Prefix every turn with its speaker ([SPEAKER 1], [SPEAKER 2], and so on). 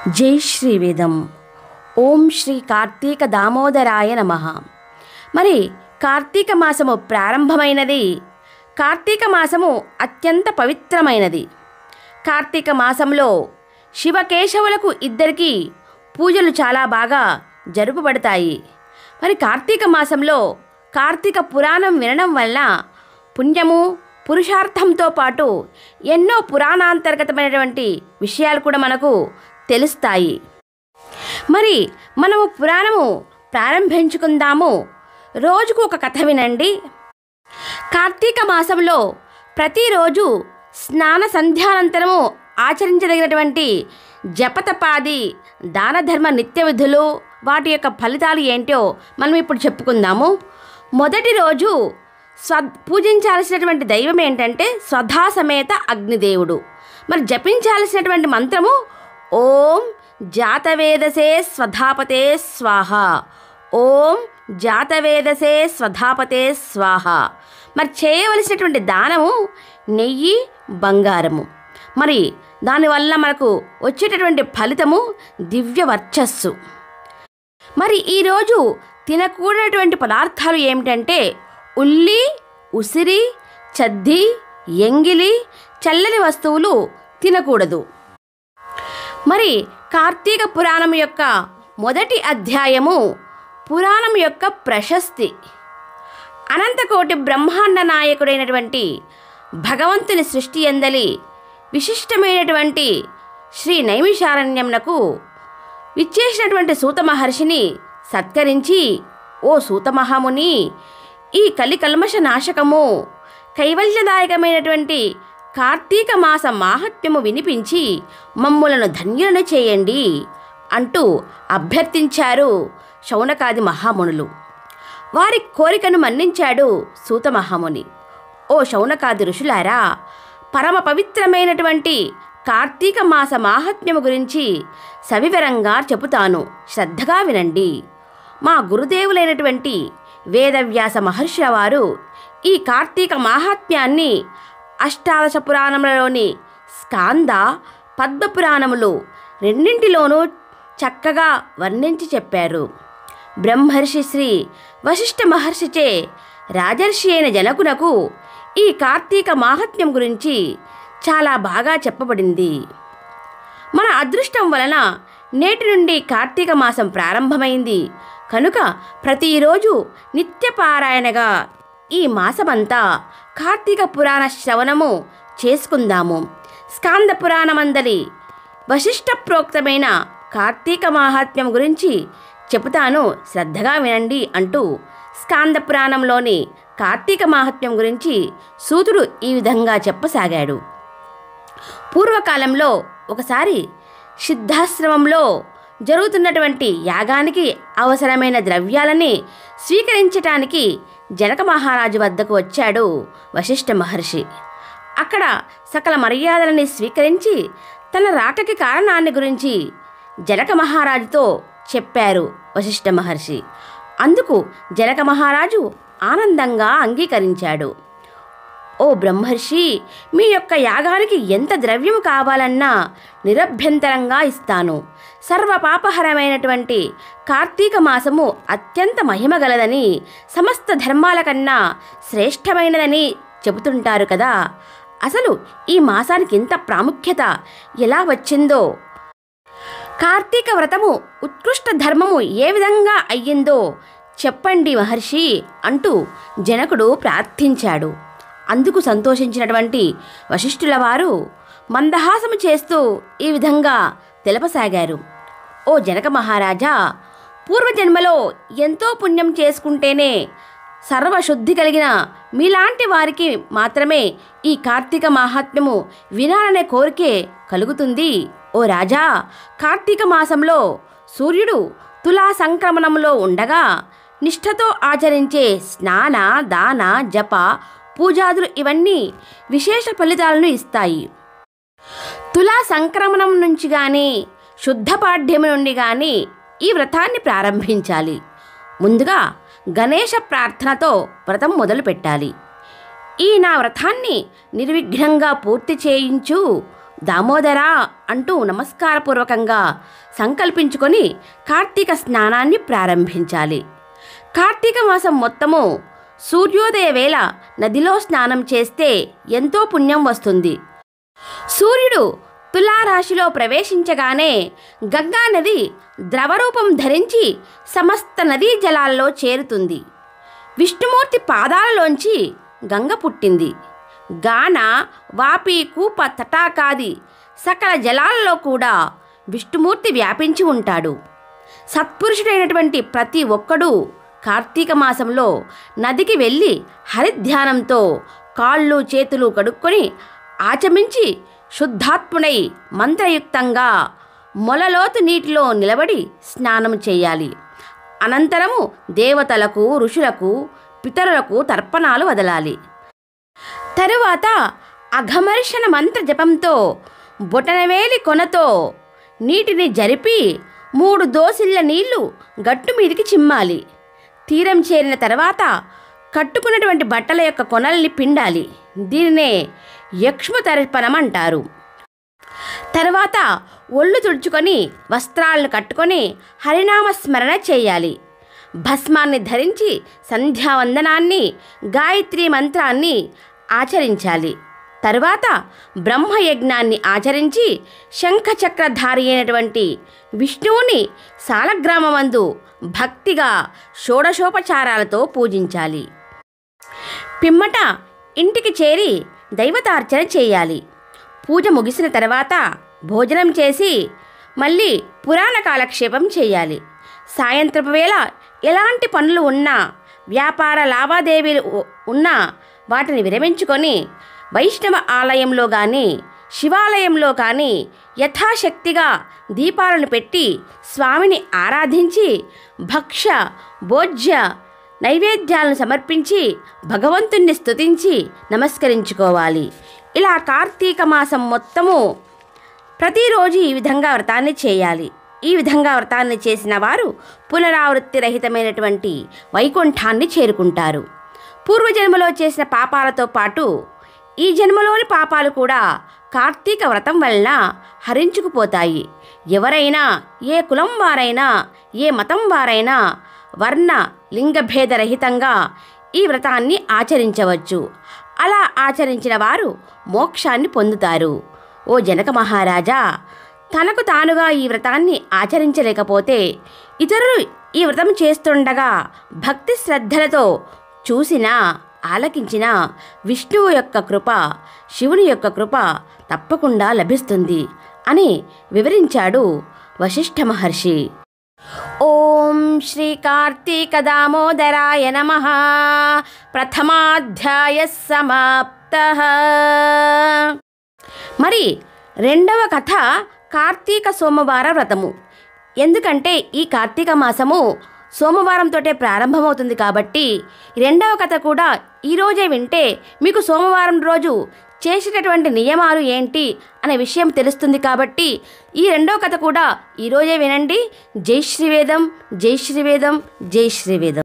[SPEAKER 1] జై శ్రీవేదం ఓం శ్రీ కార్తీక దామోదరాయ నమ మరి కార్తీక మాసము ప్రారంభమైనది కార్తీక మాసము అత్యంత పవిత్రమైనది కార్తీక మాసంలో శివకేశవులకు ఇద్దరికి పూజలు చాలా బాగా జరుపబడతాయి మరి కార్తీక మాసంలో కార్తీక పురాణం వినడం వల్ల పుణ్యము పురుషార్థంతో పాటు ఎన్నో పురాణాంతర్గతమైనటువంటి విషయాలు కూడా మనకు తెలుస్తాయి మరి మనము పురాణము ప్రారంభించుకుందాము రోజుకు ఒక కథ వినండి కార్తీక మాసంలో ప్రతిరోజు స్నాన సంధ్యానంతరము ఆచరించదగినటువంటి జపతపాది దాన ధర్మ నిత్య విధులు వాటి యొక్క ఫలితాలు ఏంటో మనం ఇప్పుడు చెప్పుకుందాము మొదటి రోజు స్వ పూజించాల్సినటువంటి దైవం ఏంటంటే స్వధా సమేత అగ్నిదేవుడు మరి జపించాల్సినటువంటి మంత్రము ఓం జాతవేదసే స్వధాపతే స్వాహ ఓం జాతవేదసే స్వధాపతే స్వాహ మరి చేయవలసినటువంటి దానము నెయ్యి బంగారము మరి దానివల్ల మనకు వచ్చేటటువంటి ఫలితము దివ్య వర్చస్సు మరి ఈరోజు తినకూడనటువంటి పదార్థాలు ఏమిటంటే ఉల్లి ఉసిరి చద్ది ఎంగిలి చల్లని వస్తువులు తినకూడదు మరి కార్తీక పురాణం యొక్క మొదటి అధ్యాయము పురాణం యొక్క ప్రశస్తి అనంతకోటి బ్రహ్మాండ నాయకుడైనటువంటి భగవంతుని సృష్టి ఎందలి విశిష్టమైనటువంటి శ్రీ నైమిషారణ్యంనకు విచ్చేసినటువంటి సూత మహర్షిని సత్కరించి ఓ సూతమహాముని ఈ కలి కల్మష నాశకము కైవల్యదాయకమైనటువంటి కార్తీక మాస మాహాత్మ్యము వినిపించి మమ్ములను ధన్యులను చేయండి అంటూ అభ్యర్థించారు శౌనకాది మహామునులు వారి కోరికను మన్నించాడు సూత మహాముని ఓ శౌనకాది ఋషులారా పరమ పవిత్రమైనటువంటి కార్తీక మాస మాహాత్మ్యము గురించి సవివరంగా చెబుతాను శ్రద్ధగా వినండి మా గురుదేవులైనటువంటి వేదవ్యాస మహర్షుల వారు ఈ కార్తీక మాహాత్మ్యాన్ని అష్టాదశ పురాణములలోని స్కాంద పద్మపురాణములు రెండింటిలోనూ చక్కగా వర్ణించి చెప్పారు బ్రహ్మర్షి శ్రీ వశిష్ఠ మహర్షిచే రాజర్షి అయిన జనకునకు ఈ కార్తీక మాహాత్మ్యం గురించి చాలా బాగా చెప్పబడింది మన అదృష్టం వలన నేటి నుండి కార్తీక మాసం ప్రారంభమైంది కనుక ప్రతిరోజు నిత్యపారాయణగా ఈ మాసమంతా కార్తీక పురాణ శ్రవణము చేసుకుందాము స్కాంద పురాణమందలి వశిష్ట ప్రోక్తమైన కార్తీక మాహాత్మ్యం గురించి చెబుతాను శ్రద్ధగా వినండి అంటూ స్కాంద పురాణంలోని కార్తీక మాహాత్మ్యం గురించి సూతుడు ఈ విధంగా చెప్పసాగాడు పూర్వకాలంలో ఒకసారి సిద్ధాశ్రమంలో జరుగుతున్నటువంటి యాగానికి అవసరమైన ద్రవ్యాలని స్వీకరించటానికి జనక మహారాజు వద్దకు వచ్చాడు వశిష్ఠ మహర్షి అక్కడ సకల మర్యాదలని స్వీకరించి తన రాకకి కారణాన్ని గురించి జనక మహారాజుతో చెప్పారు వశిష్ఠ మహర్షి అందుకు జనక మహారాజు ఆనందంగా అంగీకరించాడు ఓ బ్రహ్మర్షి మీ యొక్క యాగానికి ఎంత ద్రవ్యం కావాలన్నా నిరభ్యంతరంగా ఇస్తాను సర్వ పాపహరమైనటువంటి కార్తీక మాసము అత్యంత మహిమగలదని సమస్త ధర్మాల కన్నా శ్రేష్టమైనదని చెబుతుంటారు కదా అసలు ఈ మాసానికి ఇంత ప్రాముఖ్యత ఎలా వచ్చిందో కార్తీక వ్రతము ఉత్కృష్ట ధర్మము ఏ విధంగా అయ్యిందో చెప్పండి మహర్షి అంటూ జనకుడు ప్రార్థించాడు అందుకు సంతోషించినటువంటి వశిష్ఠుల వారు మందహాసము చేస్తూ ఈ విధంగా తెలపసాగారు ఓ జనక మహారాజా పూర్వజన్మలో ఎంతో పుణ్యం చేసుకుంటేనే సర్వశుద్ధి కలిగిన మీలాంటి వారికి మాత్రమే ఈ కార్తీక మాహాత్మ్యము వినాలనే కోరికే కలుగుతుంది ఓ రాజా కార్తీక మాసంలో సూర్యుడు తులా సంక్రమణంలో ఉండగా నిష్ఠతో ఆచరించే స్నాన దాన జప పూజాదులు ఇవన్నీ విశేష ఫలితాలను ఇస్తాయి తులా సంక్రమణం నుంచి కానీ శుద్ధ పాఠ్యం నుండి కానీ ఈ వ్రతాన్ని ప్రారంభించాలి ముందుగా గణేష ప్రార్థనతో వ్రతం మొదలు పెట్టాలి ఈ నా వ్రతాన్ని నిర్విఘ్నంగా పూర్తి చేయించు దామోదరా అంటూ నమస్కారపూర్వకంగా సంకల్పించుకొని కార్తీక స్నానాన్ని ప్రారంభించాలి కార్తీక మాసం మొత్తము సూర్యోదయ వేళ నదిలో స్నానం చేస్తే ఎంతో పుణ్యం వస్తుంది సూర్యుడు తులారాశిలో ప్రవేశించగానే గంగా నది ద్రవరూపం ధరించి సమస్త నదీ జలాల్లో చేరుతుంది విష్ణుమూర్తి పాదాలలోంచి గంగ పుట్టింది గాన వాపి కూప తటాకాది సకల జలాలలో కూడా విష్ణుమూర్తి వ్యాపించి ఉంటాడు సత్పురుషుడైనటువంటి ప్రతి ఒక్కడూ కార్తీక మాసంలో నదికి వెళ్ళి హరిధ్యానంతో కాళ్ళు చేతులు కడుక్కొని ఆచమించి శుద్ధాత్ముడై మంత్రయుక్తంగా మొలలోతు నీటిలో నిలబడి స్నానం చేయాలి అనంతరము దేవతలకు ఋషులకు పితరులకు తర్పణాలు వదలాలి తరువాత అఘమర్షణ మంత్ర జపంతో బొటనవేలి కొనతో నీటిని జరిపి మూడు దోసిళ్ళ నీళ్లు గట్టు మీదికి చిమ్మాలి తీరం చేరిన తర్వాత కట్టుకున్నటువంటి బట్టల యొక్క కొనల్ని పిండాలి దీనినే యక్ష్మ తర్పణం అంటారు తర్వాత ఒళ్ళు తుడుచుకొని వస్త్రాలను కట్టుకొని హరినామ స్మరణ చేయాలి భస్మాన్ని ధరించి సంధ్యావందనాన్ని గాయత్రి మంత్రాన్ని ఆచరించాలి తరువాత బ్రహ్మయజ్ఞాన్ని ఆచరించి శంఖచక్రధారి అయినటువంటి విష్ణువుని సాలగ్రామమందు భక్తిగా షోడశోపచారాలతో పూజించాలి పిమ్మట ఇంటికి చేరి దైవతార్చన చేయాలి పూజ ముగిసిన తర్వాత భోజనం చేసి మళ్ళీ పురాణ కాలక్షేపం చేయాలి సాయంత్రపు వేళ ఎలాంటి పనులు ఉన్నా వ్యాపార లావాదేవీలు ఉ- ఉన్నా వాటిని విరమించుకొని వైష్ణవ ఆలయంలో కానీ శివాలయంలో కానీ యథాశక్తిగా దీపాలను పెట్టి స్వామిని ఆరాధించి భక్ష్య భోజ్య నైవేద్యాలను సమర్పించి భగవంతుణ్ణి స్తుతించి నమస్కరించుకోవాలి ఇలా కార్తీక మాసం మొత్తము ప్రతిరోజు ఈ విధంగా వ్రతాన్ని చేయాలి ఈ విధంగా వ్రతాన్ని చేసిన వారు పునరావృత్తి రహితమైనటువంటి వైకుంఠాన్ని చేరుకుంటారు పూర్వజన్మలో చేసిన పాపాలతో పాటు ఈ జన్మలోని పాపాలు కూడా కార్తీక వ్రతం వలన హరించుకుపోతాయి ఎవరైనా ఏ కులం వారైనా ఏ మతం వారైనా వర్ణ లింగభేదరహితంగా ఈ వ్రతాన్ని ఆచరించవచ్చు అలా ఆచరించిన వారు మోక్షాన్ని పొందుతారు ఓ జనక మహారాజా తనకు తానుగా ఈ వ్రతాన్ని ఆచరించలేకపోతే ఇతరులు ఈ వ్రతం చేస్తుండగా భక్తి శ్రద్ధలతో చూసినా ఆలకించిన విష్ణువు యొక్క కృప శివుని యొక్క కృప తప్పకుండా లభిస్తుంది అని వివరించాడు వశిష్ఠ మహర్షి ఓం శ్రీ కార్తీక దామోదరాయ నమ ప్రథమాధ్యాయ సమాప్త మరి రెండవ కథ కార్తీక సోమవార వ్రతము ఎందుకంటే ఈ కార్తీక మాసము సోమవారంతోటే ప్రారంభమవుతుంది కాబట్టి రెండవ కథ కూడా ఈరోజే వింటే మీకు సోమవారం రోజు చేసేటటువంటి నియమాలు ఏంటి అనే విషయం తెలుస్తుంది కాబట్టి ఈ రెండవ కథ కూడా ఈరోజే వినండి జై శ్రీవేదం జై శ్రీవేదం జై శ్రీవేదం